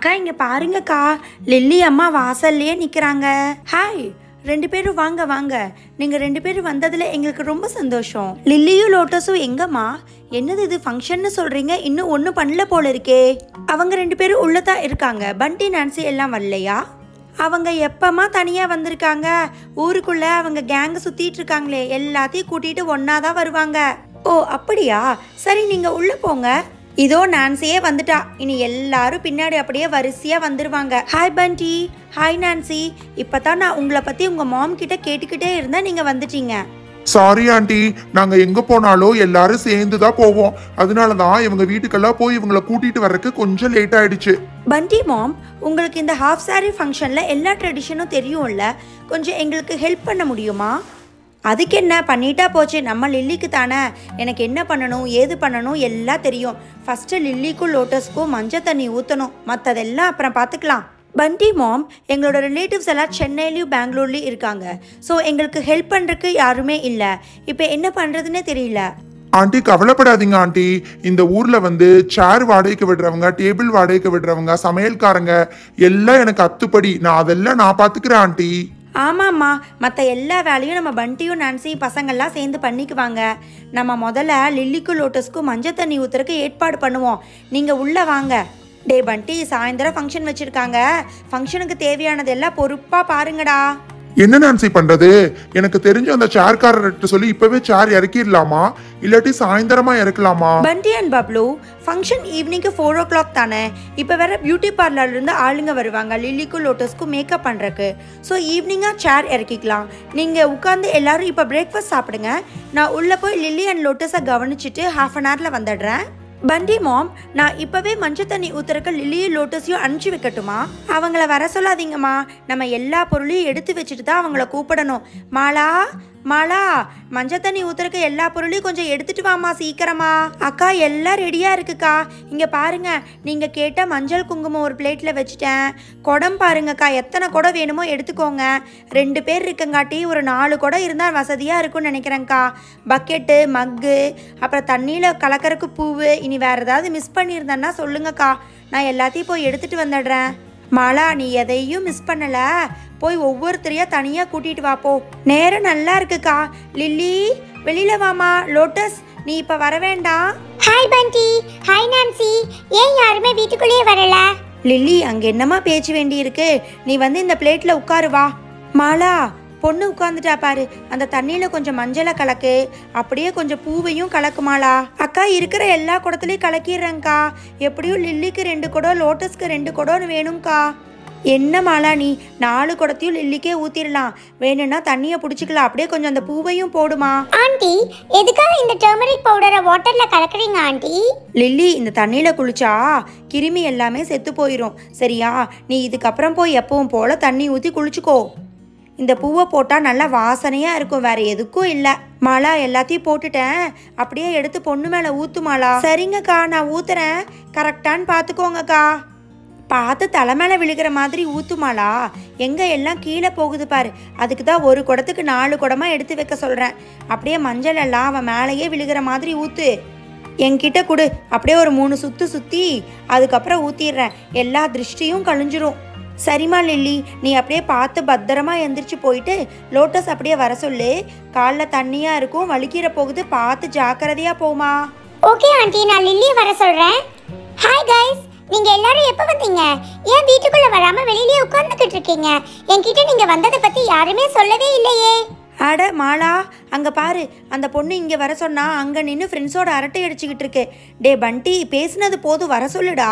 அக்கா இங்க பாருங்கக்கா லில்லி அம்மா வாசல்லையே நிக்கிறாங்க ஹாய் ரெண்டு பேரும் வாங்க வாங்க நீங்க ரெண்டு பேரும் வந்ததுல எங்களுக்கு ரொம்ப சந்தோஷம் லில்லியும் லோட்டஸும் எங்கம்மா என்னது இது ஃபங்க்ஷன்னு சொல்றீங்க இன்னும் ஒன்றும் பண்ணல போல இருக்கே அவங்க ரெண்டு பேரும் உள்ளதான் இருக்காங்க பண்டி நான்சி எல்லாம் வரலையா அவங்க எப்பமா தனியா வந்திருக்காங்க ஊருக்குள்ள அவங்க கேங்க சுத்திட்டு இருக்காங்களே எல்லாத்தையும் கூட்டிட்டு ஒன்னாதான் வருவாங்க ஓ அப்படியா சரி நீங்க உள்ள போங்க இதோ நான்சியே வந்துட்டா இனி எல்லாரும் பின்னாடி அப்படியே வரிசையா வந்துருவாங்க ஹாய் பண்டி ஹாய் நான்சி இப்பதான் நான் உங்களை பத்தி உங்க மாம் கிட்ட கேட்டுக்கிட்டே இருந்தா நீங்க வந்துட்டீங்க சாரி ஆண்டி நாங்க எங்க போனாலும் எல்லாரும் சேர்ந்து தான் போவோம் அதனால தான் இவங்க வீட்டுக்கெல்லாம் போய் இவங்களை கூட்டிட்டு வர்றதுக்கு கொஞ்சம் லேட் ஆயிடுச்சு பண்டி மாம் உங்களுக்கு இந்த ஹாஃப் saree ஃபங்க்ஷனில் எல்லா ட்ரெடிஷனும் தெரியும்ல கொஞ்சம் எங்களுக்கு ஹெல்ப் பண்ண முடியுமா அதுக்கு என்ன பண்ணிட்டா போச்சு நம்ம லில்லிக்கு தானே எனக்கு என்ன பண்ணணும் ஏது பண்ணணும் எல்லாம் தெரியும் ஃபஸ்ட்டு லில்லிக்கும் லோட்டஸ்க்கும் மஞ்சள் தண்ணி ஊற்றணும் மற்றதெல்லாம் அப்புறம் பார்த்துக்கலாம் பண்டி மாம் எங்களோட ரிலேட்டிவ்ஸ் எல்லாம் சென்னையிலையும் பெங்களூர்லேயும் இருக்காங்க ஸோ எங்களுக்கு ஹெல்ப் பண்ணுறதுக்கு யாருமே இல்லை இப்போ என்ன பண்ணுறதுன்னே தெரியல ஆண்டி கவலைப்படாதீங்க ஆண்டி இந்த ஊர்ல வந்து சேர் வாடகைக்கு விடுறவங்க டேபிள் வாடகைக்கு விடுறவங்க சமையல்காரங்க எல்லாம் எனக்கு அத்துப்படி நான் அதெல்லாம் நான் பாத்துக்கிறேன் ஆண்டி ஆமாம்மா மற்ற எல்லா வேலையும் நம்ம பண்டியும் நான்சியும் பசங்கள்லாம் சேர்ந்து பண்ணிக்குவாங்க நம்ம முதல்ல லில்லிக்கும் லோட்டஸ்க்கும் மஞ்சள் தண்ணி ஊற்றுறதுக்கு ஏற்பாடு பண்ணுவோம் நீங்கள் உள்ளே வாங்க டே பண்டி சாயந்தரம் ஃபங்க்ஷன் வச்சுருக்காங்க ஃபங்க்ஷனுக்கு தேவையானது எல்லாம் பொறுப்பாக பாருங்கடா என்ன நான்சி பண்றது எனக்கு தெரிஞ்ச அந்த சேர்காரர்கிட்ட சொல்லி இப்பவே சேர் இறக்கிடலாமா இல்லாட்டி சாயந்தரமா இறக்கலாமா பண்டி அண்ட் பப்ளு ஃபங்க்ஷன் ஈவினிங்க்கு ஃபோர் ஓ கிளாக் தானே இப்போ வேற பியூட்டி பார்லர்லேருந்து ஆளுங்க வருவாங்க லில்லிக்கும் லோட்டஸ்க்கும் மேக்கப் பண்ணுறக்கு ஸோ ஈவினிங்காக சேர் இறக்கிக்கலாம் நீங்கள் உட்காந்து எல்லாரும் இப்போ பிரேக்ஃபாஸ்ட் சாப்பிடுங்க நான் உள்ளே போய் லில்லி அண்ட் லோட்டஸை கவனிச்சிட்டு ஹாஃப் அன் ஹவரில் வந்துடுறேன் பண்டி மாம் நான் இப்போவே மஞ்சள் தண்ணி ஊற்றுறக்க லில்லியும் லோட்டஸையும் அனுப்பிச்சி வைக்கட்டுமா அவங்கள வர சொல்லாதீங்கம்மா நம்ம எல்லா பொருளையும் எடுத்து வச்சுட்டு தான் அவங்கள கூப்பிடணும் மாலா மாலா மஞ்சள் தண்ணி ஊத்துறக்கு எல்லா பொருளையும் கொஞ்சம் எடுத்துட்டு வாமா சீக்கிரமா அக்கா எல்லாம் ரெடியா இருக்குக்கா இங்க பாருங்க நீங்க கேட்ட மஞ்சள் குங்குமம் ஒரு பிளேட்ல வச்சுட்டேன் குடம் பாருங்கக்கா எத்தனை குடம் வேணுமோ எடுத்துக்கோங்க ரெண்டு பேர் இருக்கங்காட்டி ஒரு நாலு குடம் இருந்தால் வசதியா இருக்கும்னு நினைக்கிறேங்க்கா பக்கெட்டு மக்கு அப்புறம் தண்ணியில கலக்கறக்கு பூவு இனி வேற ஏதாவது மிஸ் பண்ணியிருந்தேன்னா சொல்லுங்கக்கா நான் எல்லாத்தையும் போய் எடுத்துட்டு வந்துடுறேன் மாலா நீ எதையும் மிஸ் பண்ணல போய் ஒவ்வொருத்தரையா தனியா கூட்டிட்டு வா போ நேரம் நல்லா இருக்குக்கா லில்லி வெளியில வாமா லோட்டஸ் நீ இப்ப வர வேண்டாம் ஹாய் பண்டி ஹாய் நான்சி ஏன் யாருமே வீட்டுக்குள்ளேயே வரல லில்லி அங்க என்னமா பேச்சு வேண்டி இருக்கு நீ வந்து இந்த பிளேட்ல உட்காரு வா மாலா பொண்ணு உட்காந்துட்டா பாரு அந்த தண்ணியில கொஞ்சம் மஞ்சளை கலக்கு அப்படியே கொஞ்சம் பூவையும் கலக்கு மாலா அக்கா இருக்கிற எல்லா குடத்துலயும் கலக்கிடுறேங்க்கா எப்படியும் லில்லிக்கு ரெண்டு குடம் லோட்டஸ்க்கு ரெண்டு குடம்னு வேணும்க்கா என்ன மாலா நீ நாலு குடத்தையும் லில்லிக்கே ஊத்திடலாம் வேணும்னா தண்ணியை பிடிச்சிக்கலாம் அப்படியே கொஞ்சம் அந்த பூவையும் போடுமா ஆண்டி எதுக்காக இந்த டர்மரிக் பவுடரை வாட்டர்ல கலக்குறீங்க ஆண்டி லில்லி இந்த தண்ணியில் குளிச்சா கிருமி எல்லாமே செத்து போயிடும் சரியா நீ இதுக்கப்புறம் போய் எப்பவும் போல தண்ணி ஊற்றி குளிச்சுக்கோ இந்த பூவை போட்டால் நல்லா வாசனையாக இருக்கும் வேற எதுக்கும் இல்லை மாலா எல்லாத்தையும் போட்டுட்டேன் அப்படியே எடுத்து பொண்ணு மேலே ஊத்து மாலா சரிங்கக்கா நான் ஊத்துறேன் கரெக்டான்னு பார்த்துக்கோங்கக்கா பார்த்து தலை மேலே விழுகிற மாதிரி ஊத்துமாளா எங்கே எல்லாம் கீழே போகுது பாரு அதுக்கு தான் ஒரு குடத்துக்கு நாலு குடமா எடுத்து வைக்க சொல்கிறேன் அப்படியே மஞ்சள் எல்லாம் அவன் மேலேயே விழுகிற மாதிரி ஊத்து என்கிட்ட கொடு அப்படியே ஒரு மூணு சுத்து சுற்றி அதுக்கப்புறம் ஊற்றிடுறேன் எல்லா திருஷ்டியும் கழிஞ்சிரும் சரிம்மா லில்லி நீ அப்படியே பார்த்து பத்திரமா எந்திரிச்சு போயிட்டு லோட்டஸ் அப்படியே வர சொல்லு காலில் தண்ணியாக இருக்கும் வலிக்கிற போகுது பார்த்து ஜாக்கிரதையாக போமா ஓகே ஆண்டி நான் லில்லியை வர சொல்றேன் ஹாய் கைஸ் நீங்க எல்லாரும் எப்போ வந்தீங்க ஏன் வீட்டுக்குள்ள வராம வெளியிலேயே உட்கார்ந்துகிட்டு இருக்கீங்க என்கிட்ட நீங்க வந்ததை பத்தி யாருமே சொல்லவே இல்லையே அட மாலா அங்கே பாரு அந்த பொண்ணு இங்கே வர சொன்னா அங்கே நின்று ஃப்ரெண்ட்ஸோட அரட்டை அடிச்சுக்கிட்டு இருக்கு டே பண்டி பேசுனது போதும் வர சொல்லுடா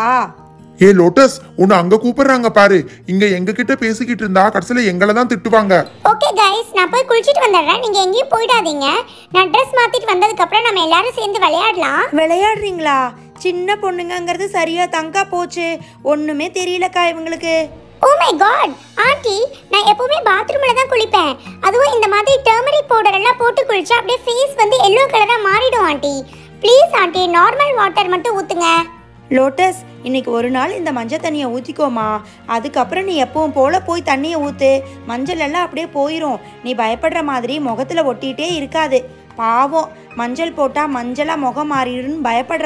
ஏ லோட்டஸ் உன்னை அங்க கூப்பிடுறாங்க பாரு இங்க எங்க கிட்ட பேசிக்கிட்டு இருந்தா கடைசியில எங்களை தான் திட்டுவாங்க ஓகே கைஸ் நான் போய் குளிச்சிட்டு வந்துடுறேன் நீங்க எங்கேயும் போயிடாதீங்க நான் ட்ரெஸ் மாத்திட்டு வந்ததுக்கு அப்புறம் நம்ம எல்லாரும் சேர்ந்து விளையாடலாம் விளையாடுறீங்களா சின்ன பொண்ணுங்கங்கிறது சரியா தங்கா போச்சு ஒன்றுமே தெரியலக்கா இவங்களுக்கு ஓ மை காட் ஆண்டி நான் எப்பவுமே பாத்ரூம்ல தான் குளிப்பேன் அதுவும் இந்த மாதிரி டர்மரிக் பவுடர் எல்லாம் போட்டு குளிச்சா அப்படியே ஃபேஸ் வந்து எல்லோ கலரா மாறிடும் aunty please aunty normal water மட்டும் ஊத்துங்க லோட்டஸ் இன்னைக்கு ஒரு நாள் இந்த மஞ்சள் தண்ணியை ஊற்றிக்கோமா அதுக்கப்புறம் நீ எப்பவும் போல போய் தண்ணியை ஊற்று மஞ்சள் எல்லாம் அப்படியே போயிடும் நீ பயப்படுற மாதிரி முகத்தில் ஒட்டிகிட்டே இருக்காது பாவம் மஞ்சள் போட்டால் மஞ்சளாக முகம் மாறிடுன்னு பயப்படுறா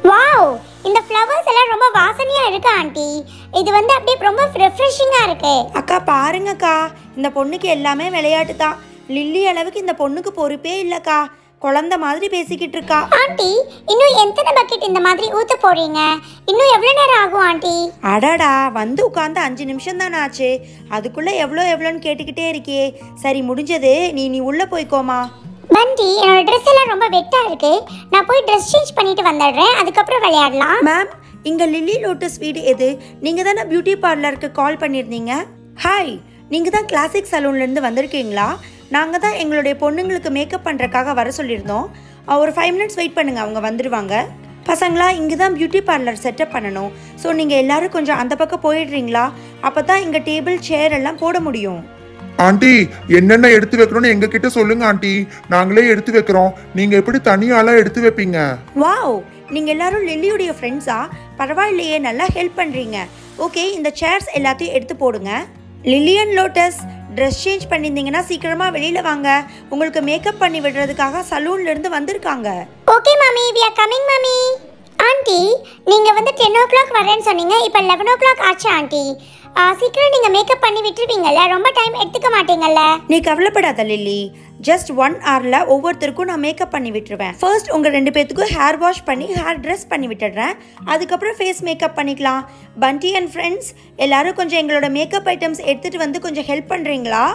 வாவ் இந்த ஃப்ளவர்ஸ் எல்லாம் ரொம்ப வாசனையா இருக்கு ஆண்டி இது வந்து அப்படியே ரொம்ப ரெஃப்ரெஷிங்கா இருக்கு அக்கா பாருங்கக்கா இந்த பொண்ணுக்கு எல்லாமே விளையாட்டு தான் லில்லி அளவுக்கு இந்த பொண்ணுக்கு பொறுப்பே இல்லைக்கா குழந்தை மாதிரி பேசிக்கிட்டு இருக்கா ஆண்டி இன்னும் எத்தனை பக்கெட் இந்த மாதிரி ஊத்த போறீங்க இன்னும் எவ்வளவு நேரம் ஆகும் ஆண்டி அடடா வந்து உட்காந்து அஞ்சு நிமிஷம் தானே ஆச்சு அதுக்குள்ள எவ்வளோ எவ்வளோன்னு கேட்டுக்கிட்டே இருக்கியே சரி முடிஞ்சது நீ நீ உள்ள போய்க்கோமா பண்டி என்னோட ட்ரெஸ் எல்லாம் ரொம்ப வெட்டா இருக்கு நான் போய் ட்ரெஸ் சேஞ்ச் பண்ணிட்டு வந்துடுறேன் அதுக்கப்புறம் விளையாடலாம் மேம் இங்க லில்லி லோட்டஸ் வீடு எது நீங்க தானே பியூட்டி பார்லருக்கு கால் பண்ணியிருந்தீங்க ஹாய் நீங்க தான் கிளாசிக் சலூன்ல இருந்து வந்திருக்கீங்களா நாங்க தான் எங்களுடைய பொண்ணுங்களுக்கு மேக்கப் பண்றதுக்காக வர சொல்லியிருந்தோம் அஹ் ஒரு ஃபைவ் மினிட்ஸ் வெயிட் பண்ணுங்க அவங்க வந்துருவாங்க பசங்களா இங்கே தான் பியூட்டி பார்லர் செட்டப் பண்ணணும் ஸோ நீங்கள் எல்லாரும் கொஞ்சம் அந்த பக்கம் போயிடுறீங்களா அப்போ தான் இங்கே டேபிள் சேர் எல்லாம் போட முடியும் ஆண்டி என்னென்ன எடுத்து வைக்கணும்னு எங்க கிட்ட சொல்லுங்க ஆண்டி நாங்களே எடுத்து வைக்கிறோம் நீங்க எப்படி தனியாளா எடுத்து வைப்பீங்க வாவ் நீங்கள் எல்லாரும் லில்லியுடைய ஃப்ரெண்ட்ஸா பரவாயில்லையே நல்லா ஹெல்ப் பண்ணுறீங்க ஓகே இந்த சேர்ஸ் எல்லாத்தையும் எடுத்து போடுங்க லில்லியன் லோட்டஸ் ட்ரெஸ் சேஞ்ச் பண்ணியிருந்தீங்கன்னா சீக்கிரமாக வெளியில் வாங்க உங்களுக்கு மேக்கப் பண்ணி விடுறதுக்காக சலூன்ல இருந்து வந்திருக்காங்க ஓகே மாமி வி ஆர் கமிங் மாமி ஆண்டி நீங்க வந்து டென் ஓ கிளாக் வரேன்னு சொன்னீங்க இப்போ லெவன் ஓ கிளாக் ஆச்சு ஆண்டி ஆ, சீக்கிரம் நீங்க மேக்கப் பண்ணி விட்டுருவீங்கல்ல ரொம்ப டைம் எடுத்துக்க மாட்டீங்கல்ல நீ கவலைப்படாத லில்லி ஜஸ்ட் ஒன் ஹவரில் ஒவ்வொருத்தருக்கும் நான் மேக்கப் பண்ணி விட்டுருவேன் ஃபர்ஸ்ட் உங்கள் ரெண்டு பேத்துக்கும் ஹேர் வாஷ் பண்ணி ஹேர் ட்ரெஸ் பண்ணி விட்டுடுறேன் அதுக்கப்புறம் ஃபேஸ் மேக்கப் பண்ணிக்கலாம் பண்டி அண்ட் ஃப்ரெண்ட்ஸ் எல்லாரும் கொஞ்சம் எங்களோட மேக்கப் ஐட்டம்ஸ் எடுத்துகிட்டு வந்து கொஞ்சம் ஹெல்ப் பண்ணுறீங்களா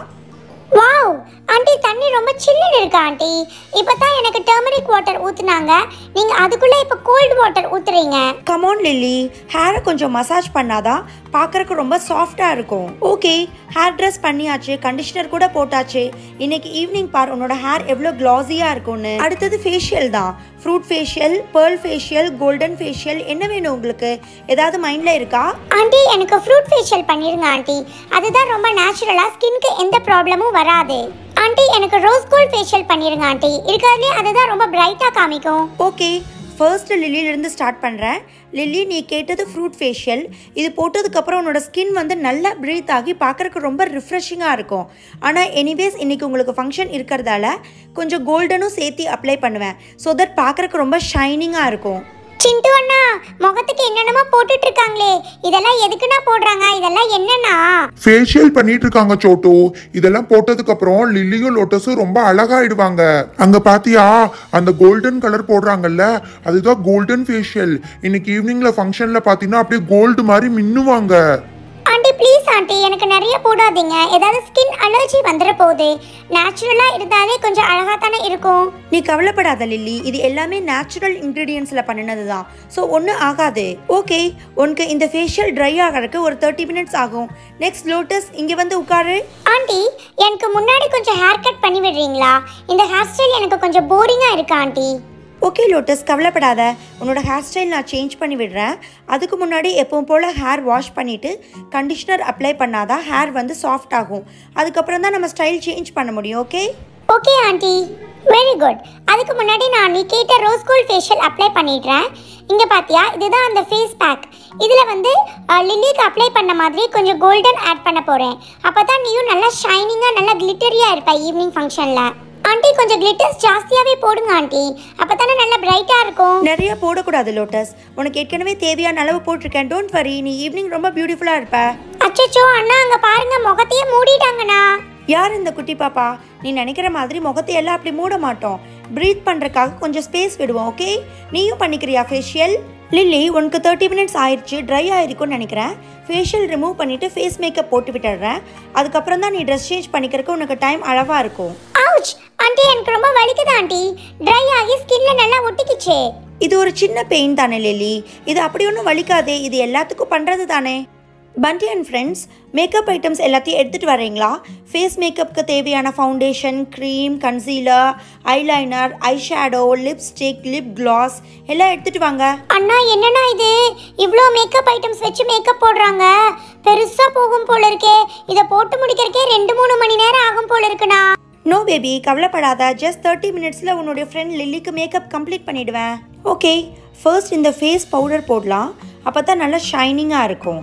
வாவ் ஆண்டி தண்ணி ரொம்ப சில்லுன்னு இருக்கு ஆண்டி இப்போ தான் எனக்கு டர்மரிக் வாட்டர் ஊத்துனாங்க நீங்க அதுக்குள்ள இப்போ கோல்டு வாட்டர் ஊத்துறீங்க கமான் லில்லி ஹேரை கொஞ்சம் மசாஜ் பண்ணாதான் பார்க்கறக்கு ரொம்ப சாஃப்டாக இருக்கும் ஓகே ஹேர் ட்ரெஸ் பண்ணியாச்சு கண்டிஷனர் கூட போட்டாச்சு இன்னைக்கு ஈவினிங் பார் உன்னோட ஹேர் எவ்வளோ க்ளாஸியாக இருக்கும்னு அடுத்தது ஃபேஷியல் தான் fruit facial pearl facial golden facial என்ன வேணும் உங்களுக்கு ஏதாவது மைண்டில் இருக்கா ஆண்டி எனக்கு ஃப்ரூட் ஃபேஷியல் பண்ணிருங்க ஆண்டி அதுதான் ரொம்ப நேச்சுரலா ஸ்கின்க்கு எந்த ப்ராப்ளமும் வராது ஆண்டி எனக்கு ரோஸ் கோல்ட் ஃபேஷியல் பண்ணிருங்க ஆண்டி இருக்கிறதுலே அதுதான் ரொம்ப பிரைட்டா காமிக்கும் ஓகே ஃபர்ஸ்ட் லில்லியிலேருந்து ஸ்டார்ட் பண்ணுறேன் லில்லி நீ கேட்டது ஃப்ரூட் ஃபேஷியல் இது போட்டதுக்கப்புறம் உன்னோட ஸ்கின் வந்து நல்லா ப்ரீத் ஆகி பார்க்கறக்கு ரொம்ப ரிஃப்ரெஷிங்காக இருக்கும் ஆனால் எனிவேஸ் இன்னைக்கு உங்களுக்கு ஃபங்க்ஷன் இருக்கிறதால கொஞ்சம் கோல்டனும் சேர்த்து அப்ளை பண்ணுவேன் ஸோ தட் பார்க்கறக்கு ரொம்ப ஷைனிங்காக இருக்கும் சிண்டு அண்ணா முகத்துக்கு என்னென்னமோ போட்டுட்டு இருக்காங்களே இதெல்லாம் எதுக்குண்ணா போடுறாங்க இதெல்லாம் என்னண்ணா ஃபேஷியல் பண்ணிட்டு இருக்காங்க சோட்டு இதெல்லாம் போட்டதுக்கு அப்புறம் லில்லியும் லோட்டஸும் ரொம்ப அழகாயிடுவாங்க அங்க பாத்தியா அந்த கோல்டன் கலர் போடுறாங்கல்ல அதுதான் கோல்டன் ஃபேஷியல் இன்னைக்கு ஈவினிங்ல ஃபங்க்ஷன்ல பாத்தீங்கன்னா அப்படியே கோல்டு மாதிரி மின்னுவாங்க ஆண்டி ப்ளீஸ் ஆண்டி எனக்கு நிறைய போடாதீங்க ஏதாவது ஸ்கின் அலர்ஜி வந்துட போகுது நேச்சுரலாக இருந்தாலே கொஞ்சம் அழகாக தானே இருக்கும் நீ கவலைப்படாத லில்லி இது எல்லாமே நேச்சுரல் இன்க்ரீடியன்ஸில் பண்ணினது தான் ஸோ ஒன்றும் ஆகாது ஓகே உனக்கு இந்த ஃபேஷியல் ட்ரை ஆகிறதுக்கு ஒரு தேர்ட்டி மினிட்ஸ் ஆகும் நெக்ஸ்ட் லோட்டஸ் இங்கே வந்து உட்காரு ஆண்டி எனக்கு முன்னாடி கொஞ்சம் ஹேர் கட் பண்ணி விடுறீங்களா இந்த ஹேர் ஸ்டைல் எனக்கு கொஞ்சம் போரிங்காக இருக்கு ஆண்டி ஓகே லோட்டஸ் கவலைப்படாத உன்னோட ஹேர் ஸ்டைல் நான் சேஞ்ச் பண்ணி விடுறேன் அதுக்கு முன்னாடி எப்பவும் போல் ஹேர் வாஷ் பண்ணிவிட்டு கண்டிஷனர் அப்ளை பண்ணாதான் ஹேர் வந்து சாஃப்ட் ஆகும் அதுக்கப்புறம் தான் நம்ம ஸ்டைல் சேஞ்ச் பண்ண முடியும் okay okay aunty very good அதுக்கு முன்னாடி நான் நீ கேட்ட ரோஸ் கோல்ட் ஃபேஷியல் அப்ளை பண்ணிடுறேன் இங்கே பார்த்தியா இதுதான் அந்த ஃபேஸ் பேக் இதில் வந்து அஹ், லில்லிக்கு அப்ளை பண்ண மாதிரி கொஞ்சம் கோல்டன் ஆட் பண்ண போகிறேன் அப்போ தான் நீயும் நல்லா ஷைனிங்காக நல்லா கிளிட்டரியாக இருப்ப ஈவினிங் ஃபங்க்ஷனில் ஆண்டி கொஞ்சம் கிளிட்டர்ஸ் ஜாஸ்தியாகவே போடுங்க ஆண்டி அப்போ தானே நல்லா பிரைட்டாக இருக்கும் நிறைய போடக்கூடாது லோட்டஸ் உனக்கு ஏற்கனவே தேவையான அளவு போட்டிருக்கேன் டோன்ட் வரி நீ ஈவினிங் ரொம்ப பியூட்டிஃபுல்லாக இருப்ப அச்சச்சோ அண்ணா அங்கே பாருங்க முகத்தையே மூடிட்டாங்கண்ணா யார் இந்த குட்டி பாப்பா நீ நினைக்கிற மாதிரி முகத்தை எல்லாம் அப்படி மூட மாட்டோம் ப்ரீத் பண்ணுறதுக்காக கொஞ்சம் ஸ்பேஸ் விடுவோம் ஓகே நீயும் பண்ணிக்கிறியா ஃபேஷியல் லில்லி உனக்கு தேர்ட்டி மினிட்ஸ் ஆயிடுச்சு ட்ரை ஆயிருக்கும்னு நினைக்கிறேன் ஃபேஷியல் ரிமூவ் பண்ணிவிட்டு ஃபேஸ் மேக்கப் போட்டு விட்டுடுறேன் அதுக்கப்புறம் தான் நீ ட்ரெஸ் சேஞ்ச் பண்ணிக்கிறதுக்கு உனக்கு டைம் அளவாக இருக்கும் அவுச் ஆண்டி எனக்கு ரொம்ப வலிக்குது ஆண்டி ட்ரை ஆகி ஸ்கின்ல நல்லா ஒட்டிக்கிச்சே இது ஒரு சின்ன பெயின் தானே லில்லி இது அப்படி ஒன்றும் வலிக்காதே இது எல்லாத்துக்கும் பண்ணுறது தானே பண்டி அண்ட் ஃப்ரெண்ட்ஸ் மேக்கப் ஐட்டம்ஸ் எல்லாத்தையும் எடுத்துகிட்டு வரீங்களா ஃபேஸ் மேக்கப்புக்கு தேவையான foundation cream concealer eyeliner eye shadow lipstick lip gloss எல்லாம் எடுத்துகிட்டு வாங்க அண்ணா என்னண்ணா இது இவ்வளோ மேக்கப் ஐட்டம்ஸ் வச்சு மேக்கப் போடுறாங்க பெருசா போகும் போல இருக்கே இதை போட்டு முடிக்கிறக்கே ரெண்டு மூணு மணி நேரம் ஆகும் போல இருக்குண்ணா நோ பேபி கவலைப்படாத ஜஸ்ட் தேர்ட்டி மினிட்ஸில் உன்னுடைய ஃப்ரெண்ட் லில்லிக்கு மேக்கப் கம்ப்ளீட் பண்ணிடுவேன் ஓகே ஃபர்ஸ்ட் இந்த ஃபேஸ் பவுடர் போடலாம் அப்போ தான் நல்லா ஷைனிங்காக இருக்கும்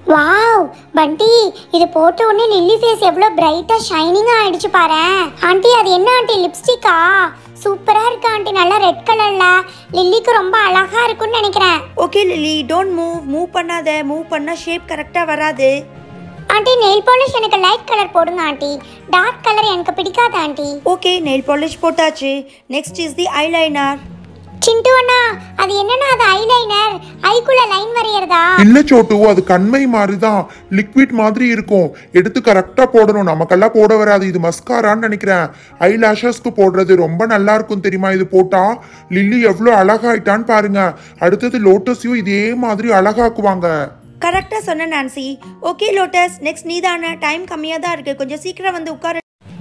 வாவ் பண்டி இது போட்ட உடனே லில்லி ஃபேஸ் எவ்வளோ பிரைட்டா ஷைனிங்கா ஆயிடுச்சு பாரு ஆண்டி அது என்ன ஆண்டி லிப்ஸ்டிக்கா சூப்பரா இருக்கு ஆண்டி நல்லா ரெட் கலர்ல லில்லிக்கு ரொம்ப அழகா இருக்கும்னு நினைக்கிறேன் okay Lily don't move move பண்ணாத மூவ் பண்ணால் ஷேப் கரெக்டாக வராது ஆண்டி நெயில் பாலிஷ் எனக்கு லைட் கலர் போடுங்க ஆண்டி டார்க் கலர் எனக்கு பிடிக்காது ஆண்டி ஓகே நெயில் பாலிஷ் போட்டாச்சு next is the eyeliner Chintu அண்ணா அது என்னன்னா அது ஐலைனர் ஐக்குள்ள லைன் வரையறதா இல்ல சோட்டு அது கண்மை மாதிரிதான் லிக்விட் மாதிரி இருக்கும் எடுத்து கரெக்டா போடணும் நமக்கெல்லாம் போட வராது இது மஸ்காரான்னு நினைக்கிறேன் ஐ லேஷஸ்க்கு போடுறது ரொம்ப நல்லா இருக்கும் தெரியுமா இது போட்டா லில்லி எவ்வளவு அழகாயிட்டான்னு பாருங்க அடுத்தது லோட்டஸையும் இதே மாதிரி அழகாக்குவாங்க கரெக்டாக சொன்ன நான்சி ஓகே லோட்டஸ் நெக்ஸ்ட் நீதானே டைம் கம்மியாக தான் இருக்குது கொஞ்சம் சீக்கிரம் வந்து உட்காரு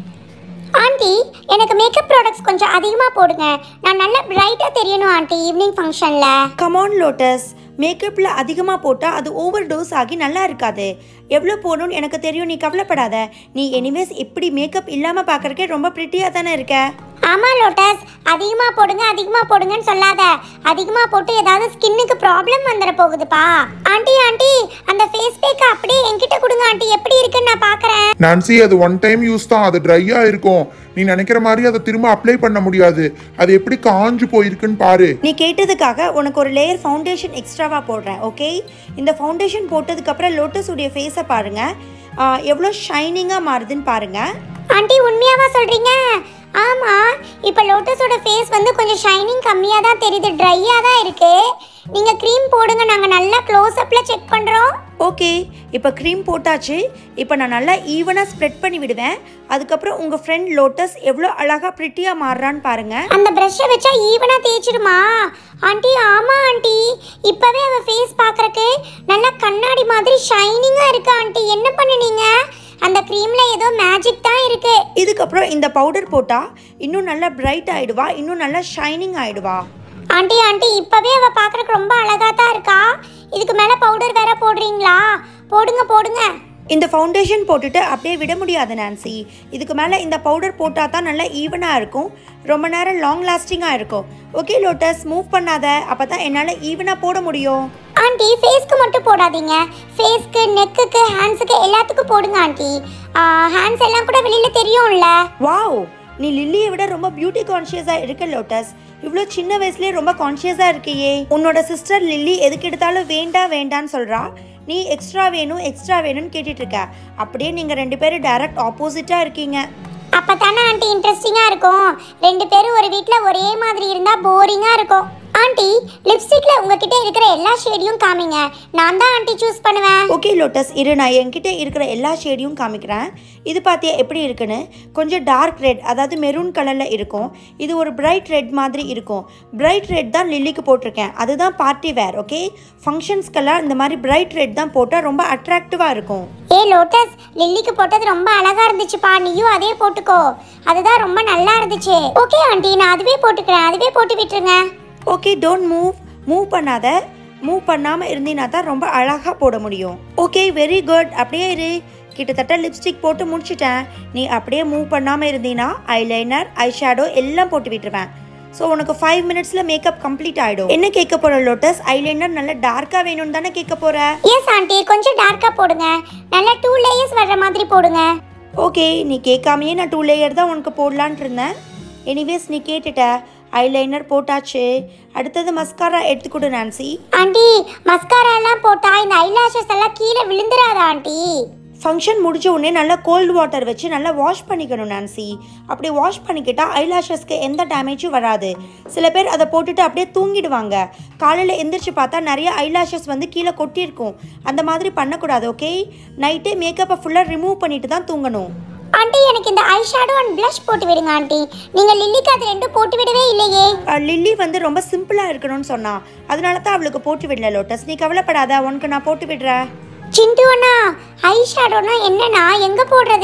ஆண்டி எனக்கு மேக்கப் ப்ராடக்ட்ஸ் கொஞ்சம் அதிகமா போடுங்க நான் நல்லா பிரைட்டா தெரியணும் ஆண்டி ஈவினிங் ஃபங்க்ஷன்ல கமான் லோட்டஸ் மேக்கப்பில் அதிகமாக போட்டால் அது ஓவர் டோஸ் ஆகி நல்லா இருக்காது எவ்வளோ போடணும்னு எனக்கு தெரியும் நீ கவலைப்படாத நீ எனிவேஸ் இப்படி மேக்கப் இல்லாமல் பார்க்கறக்கே ரொம்ப ப்ரிட்டியாக தானே இருக்க ஆமா லோட்டஸ் அதிகமா போடுங்க அதிகமா போடுங்கன்னு சொல்லாத அதிகமா போட்டு ஏதாவது ஸ்கின்னுக்கு ப்ராப்ளம் வந்துட போகுதுப்பா ஆண்டி ஆண்டி அந்த ஃபேஸ் பேக் அப்படியே என்கிட்ட கொடுங்க ஆண்டி எப்படி இருக்குன்னு நான் பார்க்கறேன் நான்சி அது ஒன் டைம் யூஸ் தான் அது ட்ரையா இருக்கும் நீ நினைக்கிற மாதிரி அதை திரும்ப அப்ளை பண்ண முடியாது அது எப்படி காஞ்சு போயிருக்குன்னு பாரு நீ கேட்டதுக்காக உனக்கு ஒரு லேயர் ஃபவுண்டேஷன் எக்ஸ்ட்ராவாக போடுறேன் ஓகே இந்த ஃபவுண்டேஷன் போட்டதுக்கப்புறம் லோட்டஸ் உடைய ஃபேஸை பாருங்கள் எவ்வளோ ஷைனிங்காக மாறுதுன்னு பாருங்கள் ஆண்டி உண்மையாவா சொல்றீங்க ஆமா இப்போ லோட்டஸோட ஃபேஸ் வந்து கொஞ்சம் ஷைனிங் கம்மியா தான் தெரியுது ட்ரையா தான் இருக்கு நீங்க க்ரீம் போடுங்க நாங்க நல்லா க்ளோஸ் அப்ல செக் பண்றோம் ஓகே இப்போ க்ரீம் போட்டாச்சு இப்போ நான் நல்லா ஈவனாக ஸ்ப்ரெட் பண்ணி விடுவேன் அதுக்கப்புறம் உங்கள் ஃப்ரெண்ட் லோட்டஸ் எவ்வளோ அழகாக ப்ரிட்டியாக மாறுறான்னு பாருங்கள் அந்த ப்ரஷ்ஷை வச்சா ஈவனா தேய்ச்சிடுமா ஆண்டி ஆமா ஆண்டி இப்பவே அவ ஃபேஸ் பார்க்கறக்கு நல்லா கண்ணாடி மாதிரி ஷைனிங்கா இருக்கு ஆண்டி என்ன பண்ணுனீங்க அந்த க்ரீம்ல ஏதோ மேஜிக் தான் இருக்கு இதுக்கப்புறம் இந்த பவுடர் போட்டால் இன்னும் நல்லா பிரைட் ஆயிடுவா இன்னும் நல்லா ஷைனிங் ஆயிடுவா ஆண்டி ஆண்டி இப்பவே அவ பார்க்கறக்கு ரொம்ப அழகா தான் இருக்கா இதுக்கு மேல பவுடர் வேற போடுறீங்களா போடுங்க போடுங்க இந்த ஃபவுண்டேஷன் போட்டுட்டு அப்படியே விட முடியாது நான்சி இதுக்கு மேலே இந்த பவுடர் போட்டால் தான் நல்லா ஈவனாக இருக்கும் ரொம்ப நேரம் லாங் லாஸ்டிங்காக இருக்கும் ஓகே லோட்டஸ் மூவ் பண்ணாத அப்போ தான் என்னால் ஈவனாக போட முடியும் ஆண்டி ஃபேஸ்க்கு மட்டும் போடாதீங்க ஃபேஸ்க்கு நெக்குக்கு ஹேண்ட்ஸுக்கு எல்லாத்துக்கும் போடுங்க ஆண்டி ஹேண்ட்ஸ் எல்லாம் கூட வெளியில தெரியும்ல வாவ் நீ லில்லியை விட ரொம்ப பியூட்டி கான்ஷியஸாக இருக்க லோட்டஸ் இவ்வளோ சின்ன வயசுலேயே ரொம்ப கான்ஷியஸாக இருக்கியே உன்னோட சிஸ்டர் லில்லி எதுக்கு எடுத்தாலும் வேண்டாம் வேண்டான்னு சொல்கிறா நீ எக்ஸ்ட்ரா வேணும் எக்ஸ்ட்ரா வேணும்னு கேட்டுட்டு இருக்க அப்படியே நீங்கள் ரெண்டு பேரும் டைரக்ட் ஆப்போசிட்டாக இருக்கீங்க அப்பதானே ஆண்டி இன்ட்ரெஸ்டிங்கா இருக்கும் ரெண்டு பேரும் ஒரு வீட்ல ஒரே மாதிரி இருந்தா போரிங்கா இருக்கும் ஆண்டி லிப்ஸ்டிக்ல உங்ககிட்ட இருக்கிற எல்லா ஷேடையும் காமிங்க நான் தான் ஆண்டி சூஸ் பண்ணுவேன் ஓகே லோட்டஸ் இரு நான் என்கிட்ட இருக்கிற எல்லா ஷேடையும் காமிக்கிறேன் இது பார்த்தியா எப்படி இருக்குன்னு கொஞ்சம் டார்க் ரெட் அதாவது மெரூன் கலரில் இருக்கும் இது ஒரு பிரைட் ரெட் மாதிரி இருக்கும் பிரைட் ரெட் தான் லில்லிக்கு போட்டிருக்கேன் அதுதான் பார்ட்டி வேர் ஓகே ஃபங்க்ஷன்ஸ்க்கெல்லாம் இந்த மாதிரி பிரைட் ரெட் தான் போட்டால் ரொம்ப அட்ராக்டிவாக இருக்கும் ஏ லோட்டஸ் லில்லிக்கு போட்டது ரொம்ப அழகா இருந்துச்சுப்பா நீயும் அதே போட்டுக்கோ அதுதான் ரொம்ப நல்லா இருந்துச்சு ஓகே ஆண்டி நான் அதுவே போட்டுக்கிறேன் அதுவே போட்டு விட்டுருங்க ஓகே டோன்ட் மூவ் மூவ் பண்ணாத மூவ் பண்ணாமல் இருந்தீங்கன்னா தான் ரொம்ப அழகாக போட முடியும் ஓகே வெரி குட் அப்படியே இரு கிட்டத்தட்ட லிப்ஸ்டிக் போட்டு முடிச்சிட்டேன் நீ அப்படியே மூவ் பண்ணாமல் இருந்தீன்னா ஐலைனர் ஐ ஷேடோ எல்லாம் போட்டு விட்டுருவேன் ஸோ உனக்கு ஃபைவ் மினிட்ஸில் மேக்கப் கம்ப்ளீட் ஆகிடும் என்ன கேட்க போகிற லோட்டஸ் ஐலைனர் நல்லா டார்க்காக வேணும்னு தானே கேட்க போகிற எஸ் ஆண்டி கொஞ்சம் டார்க்கா போடுங்க நல்லா டூ லேயர்ஸ் வர்ற மாதிரி போடுங்க ஓகே நீ கேட்காமையே நான் டூ லேயர் தான் உனக்கு போடலான்ட்டு இருந்தேன் எனிவேஸ் நீ கேட்டுட்ட ஐலைனர் போட்டாச்சு அடுத்தது மஸ்காரா எடுத்துக்கொடு நான்சி ஆண்டி மஸ்காரா எல்லாம் போட்டா இந்த ஐலாஷஸ் எல்லாம் கீழே விழுந்துராதா ஆண்டி ஃபங்க்ஷன் முடிஞ்ச உடனே நல்லா கோல்டு வாட்டர் வச்சு நல்லா வாஷ் பண்ணிக்கணும் நான்சி அப்படி வாஷ் பண்ணிக்கிட்டா ஐலாஷஸ்க்கு எந்த டேமேஜும் வராது சில பேர் அதை போட்டுட்டு அப்படியே தூங்கிடுவாங்க காலையில் எந்திரிச்சு பார்த்தா நிறைய ஐலாஷஸ் வந்து கீழே கொட்டியிருக்கும் அந்த மாதிரி பண்ணக்கூடாது ஓகே நைட்டே மேக்கப்பை ஃபுல்லாக ரிமூவ் பண்ணிட்டு தான் தூங்கணும் ஆண்டி எனக்கு இந்த ஐ ஷேடோ அண்ட் ப்ளஷ் போட்டு விடுங்க ஆண்டி நீங்க லில்லிக்கு அது ரெண்டும் போட்டு விடவே இல்லையே அஹ் லில்லி வந்து ரொம்ப சிம்பிளாக இருக்கணும்னு சொன்னா அதனால தான் அவளுக்கு போட்டு விடல லோட்டஸ் நீ கவலைப்படாத உனக்கு நான் போட்டு விடுறேன் சிண்டு அண்ணா ஐ ஷேடோனா என்னண்ணா எங்க போடுறது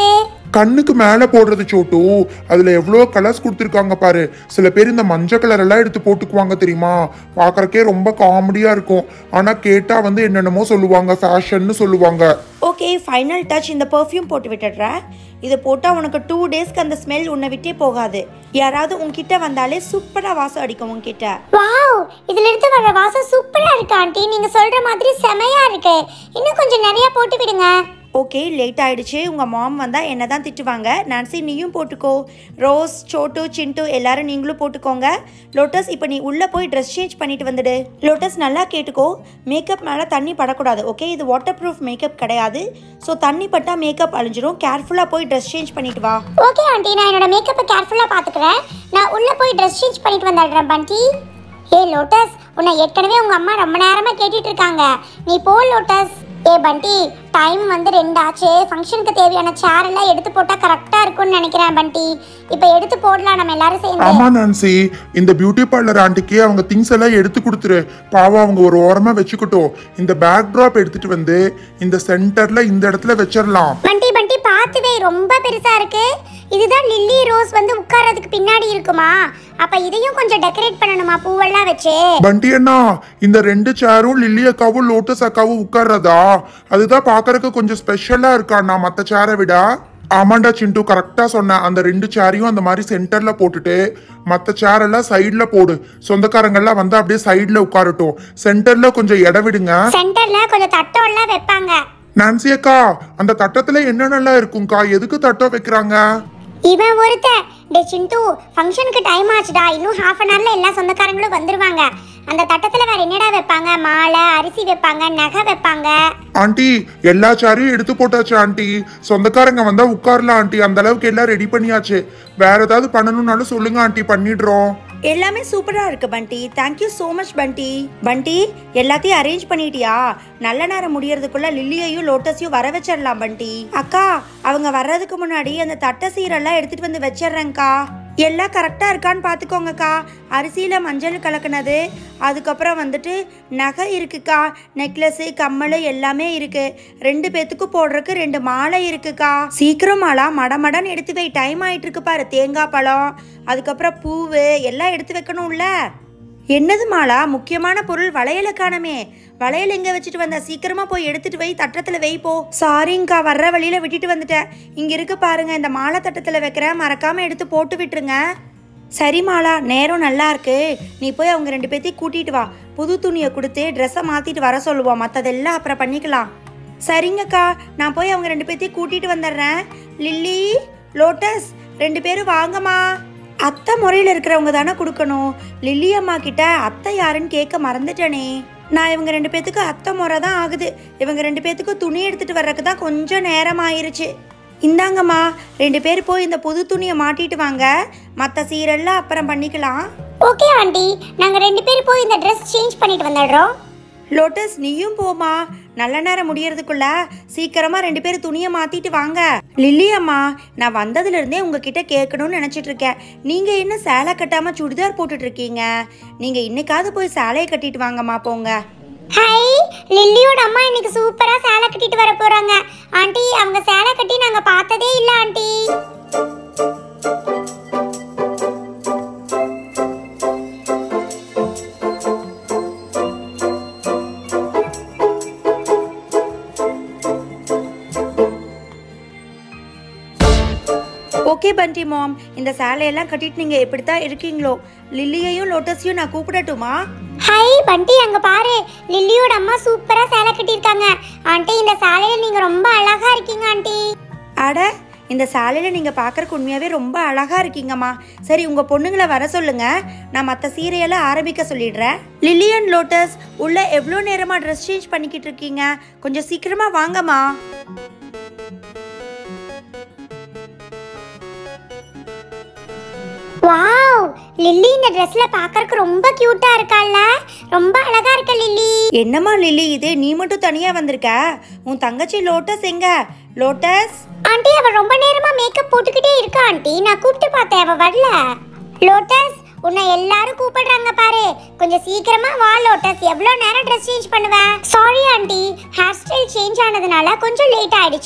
கண்ணுக்கு மேல போடுறது சோட்டு அதுல எவ்வளோ கலர்ஸ் கொடுத்துருக்காங்க பாரு சில பேர் இந்த மஞ்சள் கலர் எல்லாம் எடுத்து போட்டுக்குவாங்க தெரியுமா பார்க்கறக்கே ரொம்ப காமெடியா இருக்கும் ஆனா கேட்டா வந்து என்னென்னமோ சொல்லுவாங்க ஃபேஷன்னு சொல்லுவாங்க ஓகே ஃபைனல் டச் இந்த பெர்ஃப்யூம் போட்டு விட்டுடுறேன் இதை போட்டால் உனக்கு டூ டேஸ்க்கு அந்த ஸ்மெல் உன்னை விட்டே போகாது யாராவது உன்கிட்ட வந்தாலே சூப்பராக வாசம் அடிக்கும் உன்கிட்ட வாவ் இதுல இருந்து வர வாசம் சூப்பரா இருக்கு ஆண்டி நீங்க சொல்ற மாதிரி செமையா இருக்கு இன்னும் கொஞ்சம் நிறைய போட்டு விடுங்க ஓகே லேட் ஆயிடுச்சு உங்கள் மாம் வந்தால் என்ன தான் திட்டுவாங்க நான்சி நீயும் போட்டுக்கோ ரோஸ் சோட்டு சிண்டு எல்லாரும் நீங்களும் போட்டுக்கோங்க லோட்டஸ் இப்போ நீ உள்ளே போய் ட்ரெஸ் சேஞ்ச் பண்ணிட்டு வந்துடு லோட்டஸ் நல்லா கேட்டுக்கோ மேக்கப் மேலே தண்ணி படக்கூடாது ஓகே இது வாட்டர் ப்ரூஃப் மேக்கப் கிடையாது ஸோ தண்ணி பட்டால் மேக்கப் அழிஞ்சிரும் கேர்ஃபுல்லாக போய் ட்ரெஸ் சேஞ்ச் பண்ணிட்டு வா ஓகே ஆண்டி நான் என்னோட மேக்கப்பை கேர்ஃபுல்லா பாத்துக்கிறேன் நான் உள்ள போய் ட்ரெஸ் சேஞ்ச் பண்ணிட்டு வந்துடுறேன் பண்டி ஏ லோட்டஸ் உன்னை ஏற்கனவே உங்க அம்மா ரொம்ப நேரமா கேட்டுட்டு இருக்காங்க நீ போ லோட்டஸ் ஏ பண்டி டைம் வந்து ரெண்டு ஆச்சு ஃபங்க்ஷனுக்கு தேவையான சேர் எல்லாம் எடுத்து போட்டா கரெக்டா இருக்கும்னு நினைக்கிறேன் பண்டி இப்போ எடுத்து போடலாம் நம்ம எல்லாரும் சேர்ந்து ஆமா நான்சி இந்த பியூட்டி பார்லர் ஆண்டிக்கு அவங்க திங்ஸ் எல்லாம் எடுத்து கொடுத்துரு பாவம் அவங்க ஒரு ஓரமா வச்சுக்கிட்டோம் இந்த பேக் ட்ராப் எடுத்துட்டு வந்து இந்த சென்டர்ல இந்த இடத்துல வச்சிடலாம் பண்டி பண்டி பார்த்து வை ரொம்ப பெருசா இருக்கு இதுதான் லில்லி ரோஸ் வந்து உட்கார்றதுக்கு பின்னாடி இருக்குமா அப்ப இதையும் கொஞ்சம் டெக்கரேட் பண்ணணுமா பூவெல்லாம் வச்சு பண்டி அண்ணா இந்த ரெண்டு சேரும் லில்லி அக்காவும் லோட்டஸ் அக்காவும் உட்கார்றதா அதுதான் பாக்குறதுக்கு கொஞ்சம் ஸ்பெஷலா இருக்காண்ணா மத்த சேரை விட ஆமாண்டா சிண்டு கரெக்டா சொன்னேன் அந்த ரெண்டு சேரையும் அந்த மாதிரி சென்டர்ல போட்டுட்டு மத்த சேர் எல்லாம் சைடுல போடு சொந்தக்காரங்க எல்லாம் வந்து அப்படியே சைடுல உட்காரட்டும் சென்டர்ல கொஞ்சம் இடம் விடுங்க சென்டர்ல கொஞ்சம் தட்டம் எல்லாம் வைப்பாங்க நான்சி அக்கா அந்த தட்டத்துல என்னென்னலாம் இருக்கும்க்கா எதுக்கு தட்டம் வைக்கிறாங்க இவன் ஒருத்தன் டே சிண்டு ஃபங்க்ஷனுக்கு டைம் ஆச்சுடா இன்னும் ஹாஃப் அன் ஹவர்ல எல்லா சொந்தக்காரங்களும் வந்துருவாங்க அந்த தட்டத்துல வேற என்னடா வைப்பாங்க மாலை அரிசி வைப்பாங்க நகை வைப்பாங்க ஆண்டி எல்லா சேரையும் எடுத்து போட்டாச்சு ஆண்டி சொந்தக்காரங்க வந்தா உட்காரலாம் ஆண்டி அந்த அளவுக்கு எல்லாம் ரெடி பண்ணியாச்சு வேற ஏதாவது பண்ணணும்னாலும் சொல்லுங்க ஆண்டி பண்ணிடுறோம் எல்லாமே சூப்பராக இருக்கு பண்டி தேங்க்யூ ஸோ மச் பண்டி பண்டி எல்லாத்தையும் அரேஞ்ச் பண்ணிட்டியா நல்ல நேரம் முடியறதுக்குள்ள லில்லியையும் லோட்டஸையும் வர வச்சிடலாம் பண்டி அக்கா அவங்க வர்றதுக்கு முன்னாடி அந்த தட்டை சீரெல்லாம் எடுத்துட்டு வந்து வச்சிடுறேங்க்கா எல்லாம் கரெக்டாக இருக்கான்னு பார்த்துக்கோங்கக்கா அரிசியில் மஞ்சள் கலக்குனது அதுக்கப்புறம் வந்துட்டு நகை இருக்குக்கா நெக்லஸு கம்மல் எல்லாமே இருக்கு ரெண்டு பேத்துக்கும் போடுறதுக்கு ரெண்டு மாலை இருக்குக்கா சீக்கிரம் மாலா மடமடன்னு எடுத்து வை டைம் ஆயிட்டு இருக்கு பாரு தேங்காய் பழம் அதுக்கப்புறம் பூவு எல்லாம் எடுத்து வைக்கணும்ல என்னது மாலா முக்கியமான பொருள் வளையல காணமே வளையல் எங்க வச்சுட்டு வந்த சீக்கிரமா போய் எடுத்துட்டு வை தட்டத்துல வை போ சாரிங்கக்கா வர்ற வழியில விட்டுட்டு வந்துட்டேன் இங்க இருக்கு பாருங்க இந்த மாலை தட்டத்துல வைக்கிறேன் மறக்காம எடுத்து போட்டு விட்டுருங்க சரி மாலா நேரம் நல்லா இருக்கு நீ போய் அவங்க ரெண்டு பேர்த்தையும் கூட்டிட்டு வா புது துணியை கொடுத்து ட்ரெஸ்ஸை மாத்திட்டு வர சொல்லுவோம் மற்றதெல்லாம் அப்புறம் பண்ணிக்கலாம் சரிங்கக்கா நான் போய் அவங்க ரெண்டு பேர்த்தையும் கூட்டிட்டு வந்துடுறேன் லில்லி லோட்டஸ் ரெண்டு பேரும் வாங்கம்மா அத்தை முறையில் இருக்கிறவங்க தானே கொடுக்கணும் லில்லி அம்மா கிட்ட அத்தை யாருன்னு கேட்க மறந்துட்டேனே நான் இவங்க ரெண்டு பேத்துக்கு அத்தை முறை தான் ஆகுது இவங்க ரெண்டு பேத்துக்கு துணி எடுத்துட்டு வர்றதுக்கு தான் கொஞ்சம் நேரம் ஆயிருச்சு இந்தாங்கம்மா ரெண்டு பேர் போய் இந்த புது துணியை மாட்டிட்டு வாங்க மற்ற சீரெல்லாம் அப்புறம் பண்ணிக்கலாம் ஓகே ஆண்டி நாங்க ரெண்டு பேரும் போய் இந்த ட்ரெஸ் சேஞ்ச் பண்ணிட்டு வந்துடுறோம் லோட்டஸ் நீயும் போமா நல்ல நேரம் முடியறதுக்குள்ள சீக்கிரமா ரெண்டு பேரும் துணியை மாத்திட்டு வாங்க லில்லி அம்மா நான் வந்ததுல இருந்தே உங்ககிட்ட கேட்கணும்னு நினைச்சிட்டு இருக்கேன் நீங்க என்ன சேலை கட்டாம சுடிதார் போட்டுட்டு இருக்கீங்க நீங்க இன்னைக்காவது போய் சேலையை கட்டிட்டு வாங்கம்மா போங்க ஹை லில்லியோட அம்மா இன்னைக்கு சூப்பரா சேலை கட்டிட்டு வர போறாங்க ஆண்டி அவங்க சேலை கட்டி நாங்க பார்த்ததே இல்ல ஆண்டி ஓகே பண்டி மாம் இந்த சேலையெல்லாம் கட்டிட்டு நீங்க எப்படித்தான் இருக்கீங்களோ லில்லியையும் லோட்டஸையும் நான் கூப்பிடட்டுமா ஹை பண்டி அங்க பாரு லில்லியோட அம்மா சூப்பரா சேலை கட்டியிருக்காங்க ஆண்டி இந்த சேலையில நீங்க ரொம்ப அழகா இருக்கீங்க ஆண்டி அட இந்த சாலையில் நீங்கள் பார்க்குறக்கு உண்மையாகவே ரொம்ப அழகாக இருக்கீங்கம்மா சரி உங்கள் பொண்ணுங்களை வர சொல்லுங்க நான் மற்ற சீரியலை ஆரம்பிக்க சொல்லிடுறேன் லில்லியன் லோட்டஸ் உள்ள எவ்வளோ நேரமாக ட்ரெஸ் சேஞ்ச் பண்ணிக்கிட்டு இருக்கீங்க கொஞ்சம் சீக்கிரமாக வாங்கம்மா வாவ் லில்லி இந்த ட்ரெஸ்ல பார்க்கறதுக்கு ரொம்ப கியூட்டா இருக்கால்ல ரொம்ப அழகா இருக்க லில்லி என்னம்மா லில்லி இது நீ மட்டும் தனியாக வந்திருக்க உன் தங்கச்சி லோட்டஸ் எங்க லோட்டஸ் ஆண்டி அவ ரொம்ப நேரமா மேக்கப் போட்டுக்கிட்டே இருக்கா ஆண்டி நான் கூப்பிட்டு பார்த்தேன் அவ வரல லோட்டஸ் உன்னை எல்லாரும் கூப்பிடுறாங்க பாரு கொஞ்சம் சீக்கிரமா வா லோட்டஸ் எவ்வளோ நேரம் ட்ரெஸ் சேஞ்ச் பண்ணுவ sorry aunty hair style change ஆனதுனால கொஞ்சம் லேட் ஆயிடுச்சு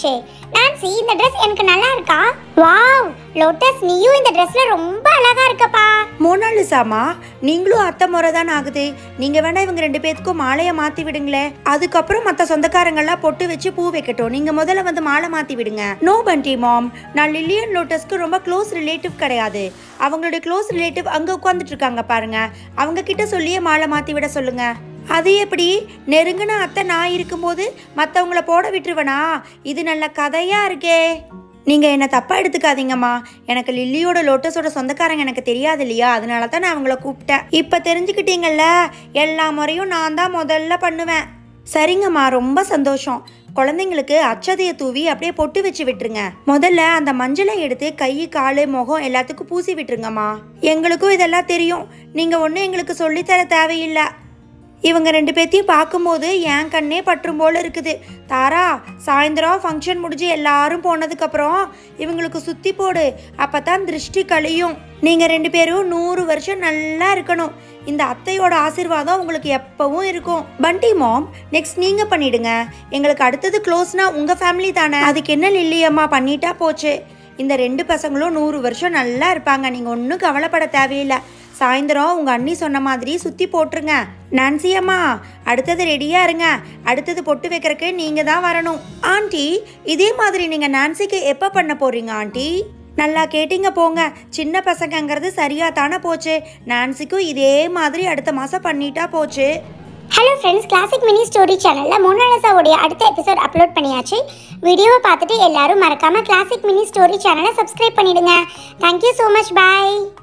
நான்சி இந்த ட்ரெஸ் எனக்கு நல்லா இருக்கா வாவ் லோட்டஸ் நீயும் இந்த ட்ரெஸ்ல ரொம்ப அழகா இருக்கப்பா மோனாலிசாமா நீங்களும் அத்தை முறை தான் ஆகுது நீங்க வேணா இவங்க ரெண்டு பேத்துக்கும் மாலையை மாத்தி விடுங்களேன் அதுக்கப்புறம் மத்த சொந்தக்காரங்கெல்லாம் பொட்டு வச்சு பூ வைக்கட்டும் நீங்க முதல்ல வந்து மாலை மாத்தி விடுங்க நோ பண்டி மாம் நான் லில்லியன் லோட்டஸ்க்கு ரொம்ப க்ளோஸ் ரிலேட்டிவ் கிடையாது அவங்களுடைய க்ளோஸ் ரிலேட்டிவ் அங்க உட்காந்துட்டு இருக்காங்க பாருங்க அவங்க கிட்ட சொல்லியே மாலை மாத்தி விட சொல்லுங்க அது எப்படி நெருங்கின அத்தை நான் இருக்கும்போது மற்றவங்கள போட விட்டுருவனா இது நல்ல கதையா இருக்கே நீங்க என்ன தப்பா எடுத்துக்காதீங்கம்மா எனக்கு லில்லியோட லோட்டஸோட சொந்தக்காரங்க எனக்கு தெரியாது இல்லையா அதனால தான் நான் அவங்கள கூப்பிட்டேன் இப்ப தெரிஞ்சுக்கிட்டீங்கல்ல எல்லா முறையும் நான் தான் முதல்ல பண்ணுவேன் சரிங்கம்மா ரொம்ப சந்தோஷம் குழந்தைங்களுக்கு அச்சதையை தூவி அப்படியே பொட்டு வச்சு விட்டுருங்க முதல்ல அந்த மஞ்சளை எடுத்து கை காலு முகம் எல்லாத்துக்கும் பூசி விட்டுருங்கம்மா எங்களுக்கும் இதெல்லாம் தெரியும் நீங்க ஒன்றும் எங்களுக்கு சொல்லித்தர தேவையில்லை இவங்க ரெண்டு பேத்தையும் பார்க்கும்போது என் கண்ணே பற்றும் போல இருக்குது தாரா சாயந்தரம் ஃபங்க்ஷன் முடிஞ்சு எல்லாரும் போனதுக்கப்புறம் இவங்களுக்கு சுத்தி போடு அப்பதான் திருஷ்டி கழியும் நீங்க ரெண்டு பேரும் நூறு வருஷம் நல்லா இருக்கணும் இந்த அத்தையோட ஆசீர்வாதம் உங்களுக்கு எப்பவும் இருக்கும் பண்டி மாம் நெக்ஸ்ட் நீங்க பண்ணிடுங்க எங்களுக்கு அடுத்தது க்ளோஸ்னா உங்க ஃபேமிலி தானே அதுக்கு என்ன லில்லியம்மா பண்ணிட்டா போச்சு இந்த ரெண்டு பசங்களும் நூறு வருஷம் நல்லா இருப்பாங்க நீங்க ஒன்றும் கவலைப்பட தேவையில்லை சாயந்தரம் உங்க அண்ணி சொன்ன மாதிரி சுத்தி போட்டுருங்க நான்சி அம்மா அடுத்தது ரெடியா இருங்க அடுத்தது பொட்டு வைக்கிறதுக்கு நீங்க தான் வரணும் ஆண்டி இதே மாதிரி நீங்க நான்சிக்கு எப்ப பண்ண போறீங்க ஆண்டி நல்லா கேட்டீங்க போங்க சின்ன பசங்கங்கிறது சரியா தானே போச்சு நான்சிக்கும் இதே மாதிரி அடுத்த மாசம் பண்ணிட்டா போச்சு hello friends classic mini story சேனலில் மோனாலிசாவுடைய அடுத்த எபிசோட் அப்லோட் பண்ணியாச்சு வீடியோவை பார்த்துட்டு எல்லாரும் மறக்காம கிளாசிக் மினி ஸ்டோரி சேனலை சப்ஸ்கிரைப் பண்ணிடுங்க தேங்க்யூ ஸோ மச் பாய்